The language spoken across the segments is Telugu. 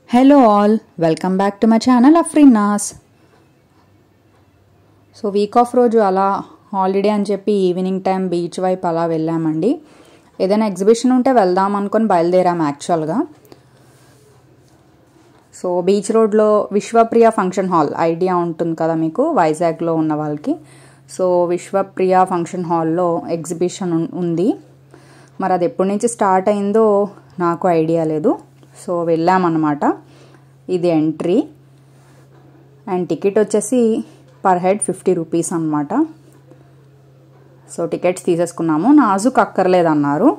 hello all welcome back to my channel అఫ్రీనాస్ సో వీక్ ఆఫ్ రోజు అలా హాలిడే అని చెప్పి ఈవినింగ్ టైం బీచ్ వైపు అలా వెళ్ళామండి ఏదైనా ఎగ్జిబిషన్ ఉంటే వెళ్దాం అనుకొని బయలుదేరాం యాక్చువల్గా సో బీచ్ రోడ్లో విశ్వప్రియ ఫంక్షన్ హాల్ ఐడియా ఉంటుంది కదా మీకు వైజాగ్లో ఉన్న వాళ్ళకి సో విశ్వప్రియ ఫంక్షన్ హాల్లో ఎగ్జిబిషన్ ఉన్- ఉంది మరి అది ఎప్పటి నుంచి స్టార్ట్ అయిందో నాకు ఐడియా లేదు సో వెళ్ళామన్నమాట ఇది ఎంట్రీ అండ్ టికెట్ వచ్చేసి పర్ హెడ్ ఫిఫ్టీ రూపీస్ అనమాట సో టికెట్స్ తీసేసుకున్నాము నాజుక్ అక్కర్లేదన్నారు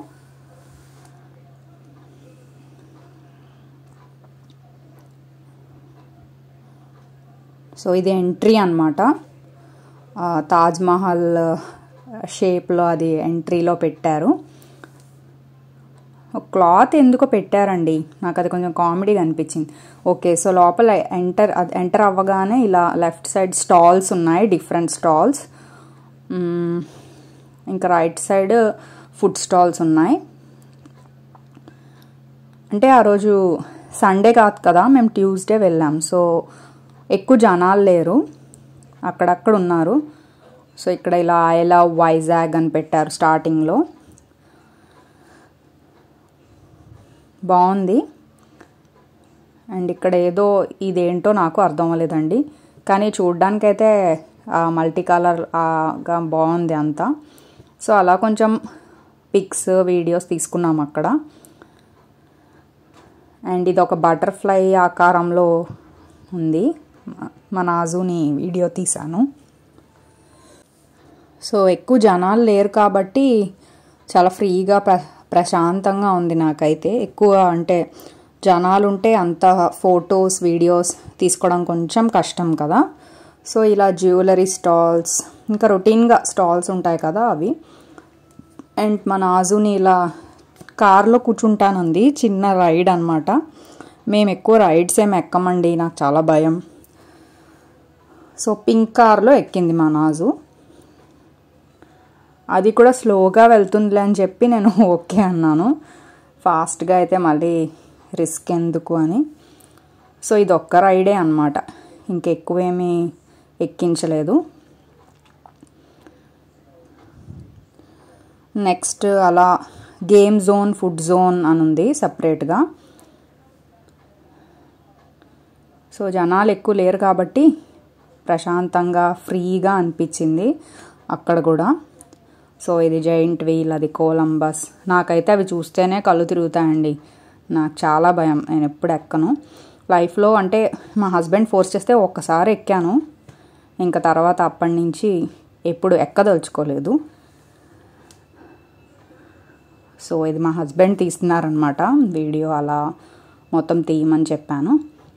సో ఇది ఎంట్రీ అనమాట తాజ్మహల్ షేప్లో అది ఎంట్రీలో పెట్టారు క్లాత్ ఎందుకో పెట్టారండి నాకు అది కొంచెం కామెడీగా అనిపించింది ఓకే సో లోపల ఎంటర్ ఎంటర్ అవ్వగానే ఇలా లెఫ్ట్ సైడ్ స్టాల్స్ ఉన్నాయి డిఫరెంట్ స్టాల్స్ ఇంకా రైట్ సైడ్ ఫుడ్ స్టాల్స్ ఉన్నాయి అంటే ఆ రోజు సండే కాదు కదా మేము ట్యూస్డే వెళ్ళాం సో ఎక్కువ జనాలు లేరు అక్కడక్కడ ఉన్నారు సో ఇక్కడ ఇలా ఐ లవ్ వైజాగ్ అని పెట్టారు స్టార్టింగ్లో బాగుంది అండ్ ఇక్కడ ఏదో ఇదేంటో నాకు అర్థం అవ్వలేదండి కానీ చూడ్డానికైతే మల్టీ కలర్గా బాగుంది అంతా సో అలా కొంచెం పిక్స్ వీడియోస్ తీసుకున్నాం అక్కడ అండ్ ఇది ఒక బటర్ఫ్లై ఆకారంలో ఉంది మా నాజుని వీడియో తీశాను సో ఎక్కువ జనాలు లేరు కాబట్టి చాలా ఫ్రీగా ప్ర ప్రశాంతంగా ఉంది నాకైతే ఎక్కువ అంటే జనాలు ఉంటే అంత ఫొటోస్ వీడియోస్ తీసుకోవడం కొంచెం కష్టం కదా సో ఇలా జ్యువెలరీ స్టాల్స్ ఇంకా రొటీన్గా స్టాల్స్ ఉంటాయి కదా అవి అండ్ మన ఆజుని ఇలా కార్లో కూర్చుంటానంది చిన్న రైడ్ అనమాట మేము ఎక్కువ రైడ్స్ ఏమి ఎక్కమండి నాకు చాలా భయం సో పింక్ కార్లో ఎక్కింది మా నాజు అది కూడా స్లోగా వెళ్తుందిలే అని చెప్పి నేను ఓకే అన్నాను ఫాస్ట్గా అయితే మళ్ళీ రిస్క్ ఎందుకు అని సో ఇది ఒక్క రైడే అనమాట ఇంకెక్కువేమీ ఎక్కించలేదు నెక్స్ట్ అలా గేమ్ జోన్ ఫుడ్ జోన్ అని ఉంది సపరేట్గా సో జనాలు ఎక్కువ లేరు కాబట్టి ప్రశాంతంగా ఫ్రీగా అనిపించింది అక్కడ కూడా సో ఇది జైంట్ వీల్ అది కోలంబస్ నాకైతే అవి చూస్తేనే కళ్ళు తిరుగుతాయండి నాకు చాలా భయం నేను ఎప్పుడు ఎక్కను లైఫ్లో అంటే మా హస్బెండ్ ఫోర్స్ చేస్తే ఒక్కసారి ఎక్కాను ఇంకా తర్వాత అప్పటి నుంచి ఎప్పుడు ఎక్కదలుచుకోలేదు సో ఇది మా హస్బెండ్ తీస్తున్నారనమాట వీడియో అలా మొత్తం తీయమని చెప్పాను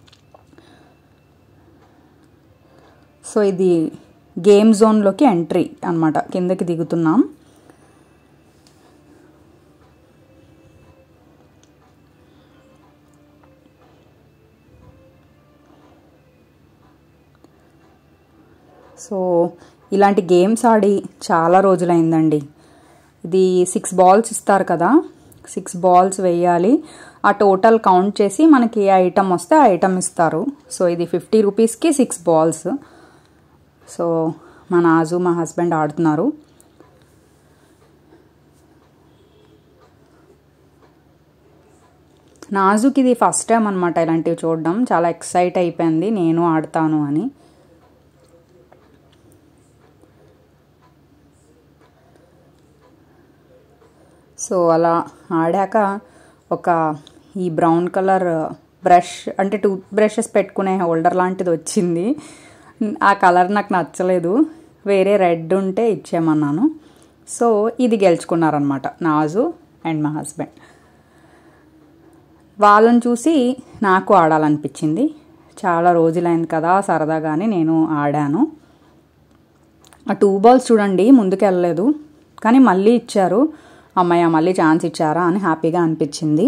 సో ఇది గేమ్ జోన్లోకి ఎంట్రీ అనమాట కిందకి దిగుతున్నాం సో ఇలాంటి గేమ్స్ ఆడి చాలా రోజులైందండి ఇది సిక్స్ బాల్స్ ఇస్తారు కదా సిక్స్ బాల్స్ వేయాలి ఆ టోటల్ కౌంట్ చేసి మనకి ఏ ఐటమ్ వస్తే ఆ ఐటమ్ ఇస్తారు సో ఇది ఫిఫ్టీ రూపీస్కి సిక్స్ బాల్స్ సో మా నాజు మా హస్బెండ్ ఆడుతున్నారు నాజుకి ఇది ఫస్ట్ టైం అనమాట ఇలాంటివి చూడడం చాలా ఎక్సైట్ అయిపోయింది నేను ఆడతాను అని సో అలా ఆడాక ఒక ఈ బ్రౌన్ కలర్ బ్రష్ అంటే టూత్ బ్రషెస్ పెట్టుకునే హోల్డర్ లాంటిది వచ్చింది ఆ కలర్ నాకు నచ్చలేదు వేరే రెడ్ ఉంటే ఇచ్చేయమన్నాను సో ఇది గెలుచుకున్నారనమాట నాజు అండ్ మా హస్బెండ్ వాళ్ళని చూసి నాకు ఆడాలనిపించింది చాలా రోజులైంది కదా సరదాగానే నేను ఆడాను ఆ టూ బాల్స్ చూడండి ముందుకు వెళ్ళలేదు కానీ మళ్ళీ ఇచ్చారు అమ్మయ్య మళ్ళీ ఛాన్స్ ఇచ్చారా అని హ్యాపీగా అనిపించింది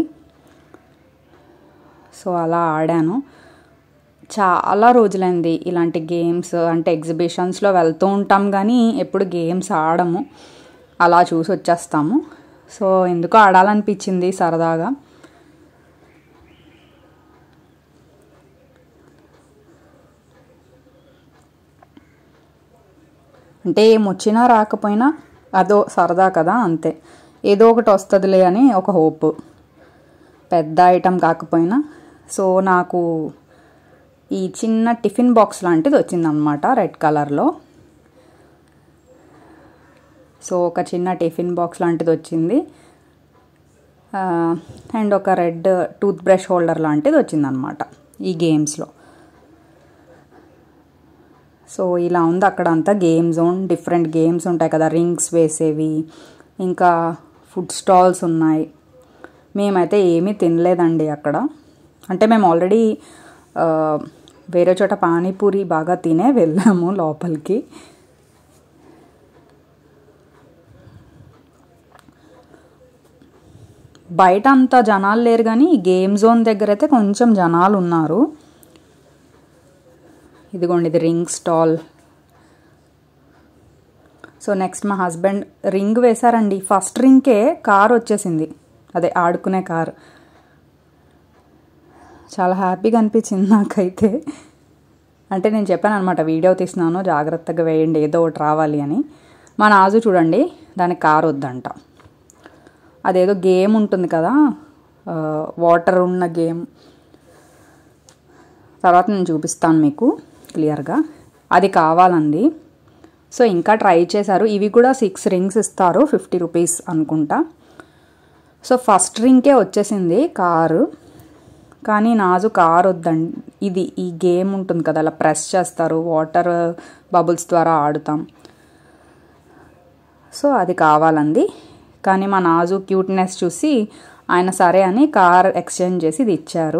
సో అలా ఆడాను చాలా రోజులైంది ఇలాంటి గేమ్స్ అంటే ఎగ్జిబిషన్స్లో వెళ్తూ ఉంటాం కానీ ఎప్పుడు గేమ్స్ ఆడము అలా చూసి వచ్చేస్తాము సో ఎందుకో ఆడాలనిపించింది సరదాగా అంటే ఏం వచ్చినా రాకపోయినా అదో సరదా కదా అంతే ఏదో ఒకటి వస్తుందిలే అని ఒక హోప్ పెద్ద ఐటెం కాకపోయినా సో నాకు ఈ చిన్న టిఫిన్ బాక్స్ లాంటిది వచ్చిందనమాట రెడ్ కలర్లో సో ఒక చిన్న టిఫిన్ బాక్స్ లాంటిది వచ్చింది అండ్ ఒక రెడ్ టూత్ బ్రష్ హోల్డర్ లాంటిది వచ్చిందనమాట ఈ గేమ్స్లో సో ఇలా ఉంది అక్కడ అంతా గేమ్ జోన్ డిఫరెంట్ గేమ్స్ ఉంటాయి కదా రింగ్స్ వేసేవి ఇంకా ఫుడ్ స్టాల్స్ ఉన్నాయి మేమైతే ఏమీ తినలేదండి అక్కడ అంటే మేము ఆల్రెడీ వేరే చోట పానీపూరి బాగా తినే వెళ్ళాము లోపలికి బయట అంత జనాలు లేరు కానీ గేమ్ జోన్ దగ్గర అయితే కొంచెం జనాలు ఉన్నారు ఇదిగోండి ఇది రింగ్ స్టాల్ సో నెక్స్ట్ మా హస్బెండ్ రింగ్ వేశారండి ఫస్ట్ రింగ్కే కార్ వచ్చేసింది అదే ఆడుకునే కార్ చాలా హ్యాపీగా అనిపించింది నాకైతే అంటే నేను చెప్పాను అనమాట వీడియో తీస్తున్నాను జాగ్రత్తగా వేయండి ఏదో ఒకటి రావాలి అని మా నాజు చూడండి దానికి కార్ వద్దంట అదేదో గేమ్ ఉంటుంది కదా వాటర్ ఉన్న గేమ్ తర్వాత నేను చూపిస్తాను మీకు క్లియర్గా అది కావాలండి సో ఇంకా ట్రై చేశారు ఇవి కూడా సిక్స్ రింగ్స్ ఇస్తారు ఫిఫ్టీ రూపీస్ అనుకుంటా సో ఫస్ట్ రింగ్కే వచ్చేసింది కారు కానీ నాజు కార్ వద్దండి ఇది ఈ గేమ్ ఉంటుంది కదా అలా ప్రెస్ చేస్తారు వాటర్ బబుల్స్ ద్వారా ఆడుతాం సో అది కావాలండి కానీ మా నాజు క్యూట్నెస్ చూసి ఆయన సరే అని కార్ ఎక్స్చేంజ్ చేసి ఇది ఇచ్చారు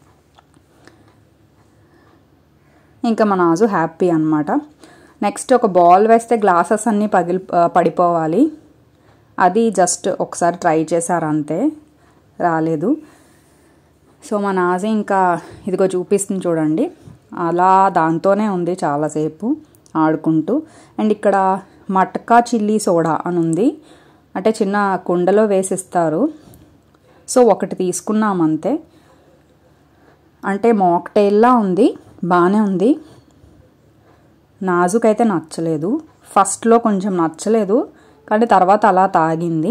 ఇంకా మా నాజు హ్యాపీ అనమాట నెక్స్ట్ ఒక బాల్ వేస్తే గ్లాసెస్ అన్నీ పగిలి పడిపోవాలి అది జస్ట్ ఒకసారి ట్రై చేశారు అంతే రాలేదు సో మా నాజీ ఇంకా ఇదిగో చూపిస్తుంది చూడండి అలా దాంతోనే ఉంది చాలాసేపు ఆడుకుంటూ అండ్ ఇక్కడ మటకా చిల్లీ సోడా అని ఉంది అంటే చిన్న కుండలో వేసిస్తారు సో ఒకటి తీసుకున్నాం అంతే అంటే మాక్టైల్లా ఉంది బాగానే ఉంది నాజుకైతే నచ్చలేదు ఫస్ట్లో కొంచెం నచ్చలేదు కానీ తర్వాత అలా తాగింది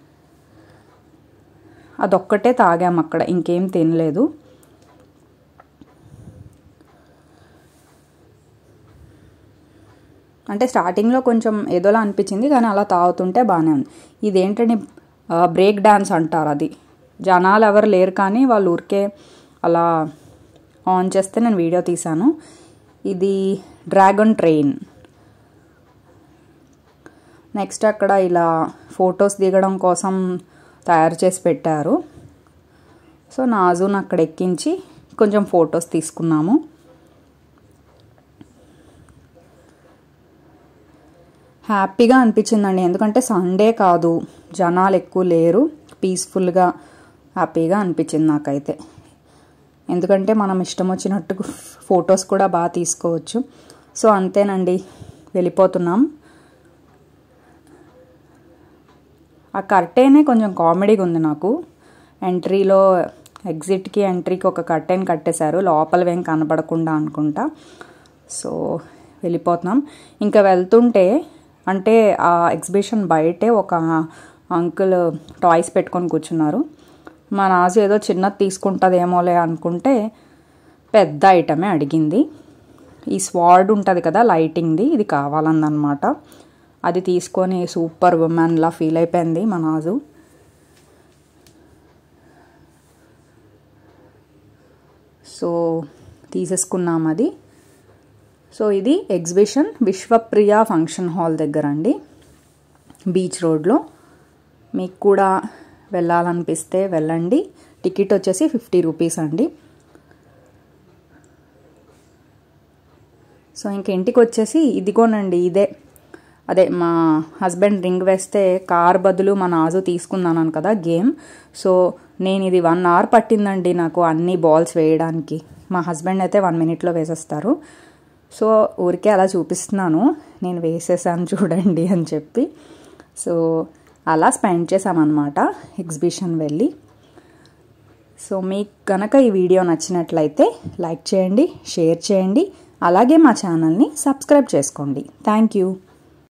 అదొక్కటే తాగాం అక్కడ ఇంకేం తినలేదు అంటే స్టార్టింగ్లో కొంచెం ఏదోలా అనిపించింది కానీ అలా తాగుతుంటే బాగానే ఉంది ఇదేంటంటే బ్రేక్ డ్యాన్స్ అంటారు అది జనాలు ఎవరు లేరు కానీ వాళ్ళు ఊరికే అలా ఆన్ చేస్తే నేను వీడియో తీశాను ఇది డ్రాగన్ ట్రైన్ నెక్స్ట్ అక్కడ ఇలా ఫొటోస్ దిగడం కోసం తయారు చేసి పెట్టారు సో నాజును అక్కడ ఎక్కించి కొంచెం ఫొటోస్ తీసుకున్నాము హ్యాపీగా అనిపించిందండి ఎందుకంటే సండే కాదు జనాలు ఎక్కువ లేరు పీస్ఫుల్గా హ్యాపీగా అనిపించింది నాకైతే ఎందుకంటే మనం ఇష్టం వచ్చినట్టు ఫొటోస్ కూడా బాగా తీసుకోవచ్చు సో అంతేనండి వెళ్ళిపోతున్నాం ఆ కర్టెనే కొంచెం కామెడీగా ఉంది నాకు ఎంట్రీలో ఎగ్జిట్కి ఎంట్రీకి ఒక కర్టెన్ కట్టేశారు లోపలవేం కనబడకుండా అనుకుంటా సో వెళ్ళిపోతున్నాం ఇంకా వెళ్తుంటే అంటే ఆ ఎగ్జిబిషన్ బయటే ఒక అంకుల్ టాయ్స్ పెట్టుకొని కూర్చున్నారు మా నాజు ఏదో చిన్నది తీసుకుంటుందేమోలే అనుకుంటే పెద్ద ఐటమే అడిగింది ఈ స్వార్డ్ ఉంటుంది కదా లైటింగ్ది ఇది కావాలందనమాట అది తీసుకొని సూపర్ ఉమెన్లా ఫీల్ అయిపోయింది మా నాజు సో తీసేసుకున్నాం అది సో ఇది ఎగ్జిబిషన్ విశ్వప్రియ ఫంక్షన్ హాల్ దగ్గర అండి బీచ్ రోడ్లో మీకు కూడా వెళ్ళాలనిపిస్తే వెళ్ళండి టికెట్ వచ్చేసి ఫిఫ్టీ రూపీస్ అండి సో ఇంక ఇంటికి వచ్చేసి ఇదిగోనండి ఇదే అదే మా హస్బెండ్ రింగ్ వేస్తే కార్ బదులు మా నాజు తీసుకున్నాను కదా గేమ్ సో నేను ఇది వన్ అవర్ పట్టిందండి నాకు అన్ని బాల్స్ వేయడానికి మా హస్బెండ్ అయితే వన్ మినిట్లో వేసేస్తారు సో ఊరికే అలా చూపిస్తున్నాను నేను వేసేసాను చూడండి అని చెప్పి సో అలా స్పెండ్ చేసామన్నమాట ఎగ్జిబిషన్ వెళ్ళి సో మీకు కనుక ఈ వీడియో నచ్చినట్లయితే లైక్ చేయండి షేర్ చేయండి అలాగే మా ఛానల్ని సబ్స్క్రైబ్ చేసుకోండి థ్యాంక్ యూ